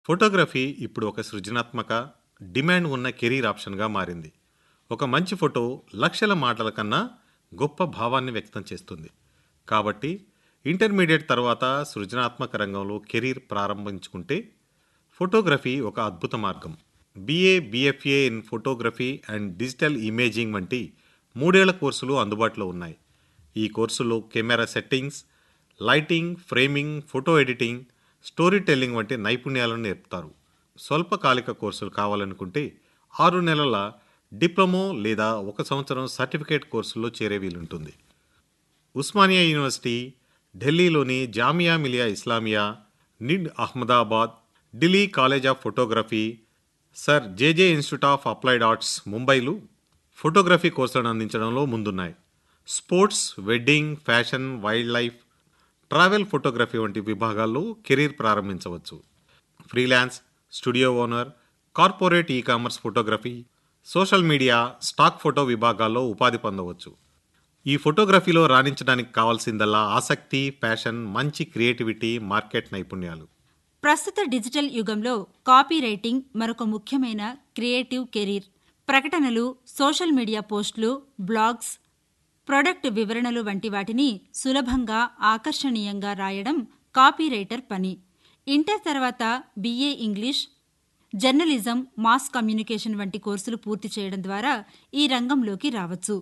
photography ఇప్పుడు ఒక సృజనాత్మక డిమాండ్ ఉన్న కెరీర్ ఆప్షన్గా మారింది ఒక మంచి ఫోటో లక్షల మాటల కన్నా గొప్ప భావాన్ని వ్యక్తం చేస్తుంది కాబట్టి ఇంటర్మీడియట్ తర్వాత సృజనాత్మక రంగంలో కెరీర్ ప్రారంభించుకుంటే ఫోటోగ్రఫీ ఒక అద్భుత మార్గం BA BFA in photography and digital imaging వంటి మూడేళ్ల కోర్సులు అందుబాటులో ఉన్నాయి ఈ కోర్సులో camera settings lighting framing photo editing story telling వంటి నైపుణ్యాలను నేర్పుతారు స్వల్పకాలిక కోర్సులు కావాలనుకుంటే ఆరు నెలల డిప్లొమో లేదా ఒక సంవత్సరం సర్టిఫికేట్ కోర్సుల్లో చేరే వీలుంటుంది ఉస్మానియా యూనివర్సిటీ ఢిల్లీలోని Jamia Millia Islamia NID Ahmedabad Delhi college of photography sir JJ institute of applied arts ముంబైలు ఫోటోగ్రఫీ కోర్సులను అందించడంలో ముందున్నాయి sports wedding fashion wildlife travel photography వంటి విభాగాల్లో కెరీర్ ప్రారంభించవచ్చు freelance studio owner corporate e commerce photography social media stock photo విభాగాల్లో ఉపాధి పొందవచ్చు ఈ ఫోటోగ్రఫీలో రాణించడానికి కావాల్సిందల్లా ఆసక్తి ప్యాషన్ మంచి క్రియేటివిటీ మార్కెట్ నైపుణ్యాలు ప్రస్తుత డిజిటల్ యుగంలో కాపీ రైటింగ్ మరొక ముఖ్యమైన క్రియేటివ్ కెరీర్ ప్రకటనలు సోషల్ మీడియా పోస్టులు బ్లాగ్స్ ప్రొడక్ట్ వివరణలు వంటి వాటిని సులభంగా ఆకర్షణీయంగా రాయడం కాపీ రైటర్ పని ఇంటర్ తర్వాత BA English journalism mass communication వంటి కోర్సులు పూర్తి చేయడం ద్వారా ఈ రంగంలోకి రావచ్చు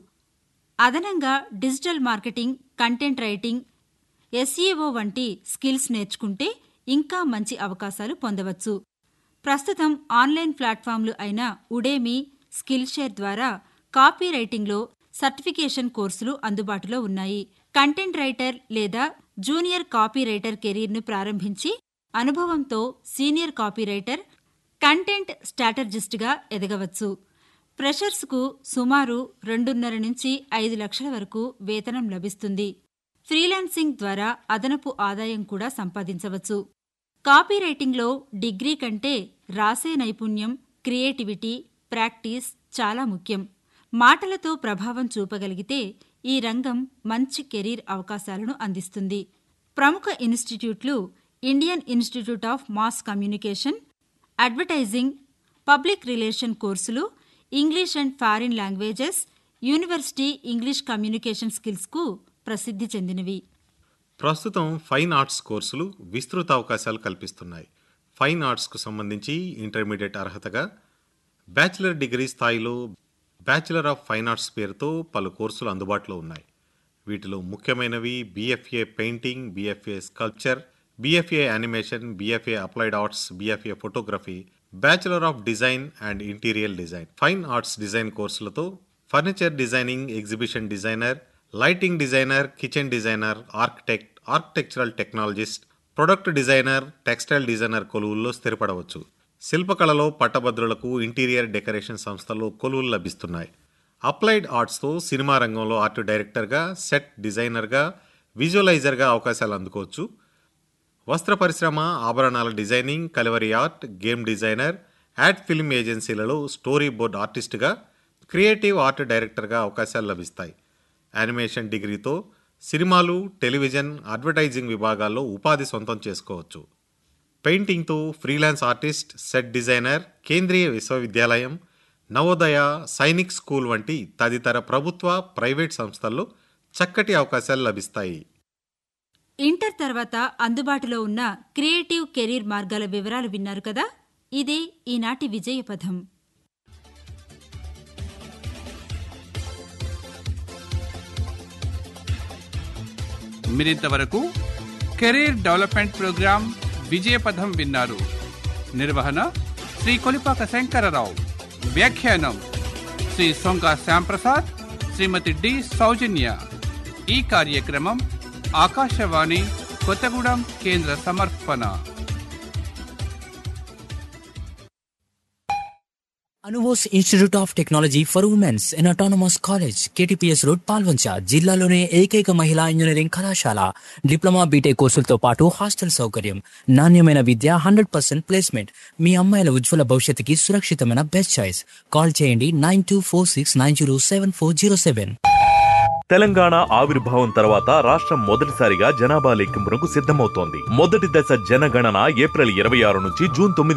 అదనంగా digital marketing content writing SEO వంటి స్కిల్స్ నేర్చుకుంటే ఇంకా మంచి అవకాశాలు పొందవచ్చు ప్రస్తుతం ఆన్లైన్ ప్లాట్ఫామ్లు అయిన ఉడేమి స్కిల్ షేర్ ద్వారా కాపీ రైటింగ్లో సర్టిఫికేషన్ కోర్సులు అందుబాటులో ఉన్నాయి కంటెంట్ రైటర్ లేదా జూనియర్ కాపీ రైటర్ కెరీర్ను ప్రారంభించి అనుభవంతో సీనియర్ కాపీ రైటర్ కంటెంట్ స్ట్రాటజిస్ట్గా ఎదగవచ్చు ఫ్రెషర్స్కు సుమారు రెండున్నర నుంచి ఐదు లక్షల వరకు వేతనం లభిస్తుంది ఫ్రీలాన్సింగ్ ద్వారా అదనపు ఆదాయం కూడా సంపాదించవచ్చు కాపీ రైటింగ్లో డిగ్రీ కంటే రాసే నైపుణ్యం క్రియేటివిటీ ప్రాక్టీస్ చాలా ముఖ్యం మాటలతో ప్రభావం చూపగలిగితే ఈ రంగం మంచి కెరీర్ అవకాశాలను అందిస్తుంది ప్రముఖ ఇన్స్టిట్యూట్లు Indian institute of mass communication advertising public relation కోర్సులు English and foreign languages university English communication స్కిల్స్కు ప్రసిద్ధి చెందినవి ప్రస్తుతం ఫైన్ ఆర్ట్స్ కోర్సులు విస్తృత అవకాశాలు కల్పిస్తున్నాయి ఫైన్ ఆర్ట్స్కు సంబంధించి ఇంటర్మీడియట్ అర్హతగా బ్యాచిలర్ డిగ్రీ స్థాయిలో బ్యాచిలర్ ఆఫ్ ఫైన్ ఆర్ట్స్ పేరుతో పలు కోర్సులు అందుబాటులో ఉన్నాయి వీటిలో ముఖ్యమైనవి BFA painting BFA sculpture BFA animation BFA applied arts BFA photography bachelor of design and interior design fine arts design కోర్సులతో furniture designing exhibition designer lighting designer kitchen designer architect architectural technologist product designer textile designer కొలువుల్లో స్థిరపడవచ్చు శిల్పకళలో పట్టభద్రులకు interior decoration సంస్థల్లో కొలువులు లభిస్తున్నాయి applied ఆర్ట్స్తో cinema రంగంలో ఆర్ట్ డైరెక్టర్గా సెట్ డిజైనర్గా విజువలైజర్గా అవకాశాలు అందుకోవచ్చు వస్త్ర పరిశ్రమ ఆభరణాల డిజైనింగ్ కలవరీ art game designer ad film ఏజెన్సీలలో స్టోరీ బోర్డ్ ఆర్టిస్ట్గా క్రియేటివ్ ఆర్ట్ డైరెక్టర్గా అవకాశాలు లభిస్తాయి యానిమేషన్ డిగ్రీతో సినిమాలు టెలివిజన్ అడ్వర్టైజింగ్ విభాగాల్లో ఉపాధి సొంతం చేసుకోవచ్చు పెయింటింగ్తో ఫ్రీలాన్స్ ఆర్టిస్ట్ సెట్ డిజైనర్ కేంద్రీయ విశ్వవిద్యాలయం నవోదయ సైనిక్ స్కూల్ వంటి తదితర ప్రభుత్వ ప్రైవేట్ సంస్థల్లో చక్కటి అవకాశాలు లభిస్తాయి ఇంటర్ తర్వాత అందుబాటులో ఉన్న క్రియేటివ్ కెరీర్ మార్గాల వివరాలు విన్నారు కదా ఇదే ఈనాటి విజయపథం మీరింతవరకు కెరీర్ డెవలప్మెంట్ ప్రోగ్రాం విజయపథం విన్నారు నిర్వహణ శ్రీ కొలిపాక శంకరరావు వ్యాఖ్యానం శ్రీ సొంగ శ్యాంప్రసాద్ శ్రీమతి డి సౌజన్య ఈ కార్యక్రమం ఆకాశవాణి కొత్తగూడెం కేంద్ర సమర్పణ Anubose institute of technology for women's in autonomous college KTPS road Palvancha జిల్లాలోనే ఏకైక మహిళా ఇంజనీరింగ్ కళాశాల డిప్లొమా బీటెక్ కోర్సులతో పాటు హాస్టల్ సౌకర్యం నాణ్యమైన విద్య హండ్రెడ్ పర్సెంట్ ప్లేస్మెంట్ మీ అమ్మాయిల ఉజ్వల భవిష్యత్తుకి సురక్షితమైన బెస్ట్ చాయిస్ కాల్ చేయండి nine two four six nine zero seven four zero seven Telangana ఆవిర్భావం తర్వాత రాష్ట్రం మొదటిసారిగా జనాభా లెక్కింపునకు సిద్ధమవుతోంది మొదటి దశ జనగణన ఏప్రిల్ ఇరవై ఆరు నుంచి జూన్ తొమ్మిది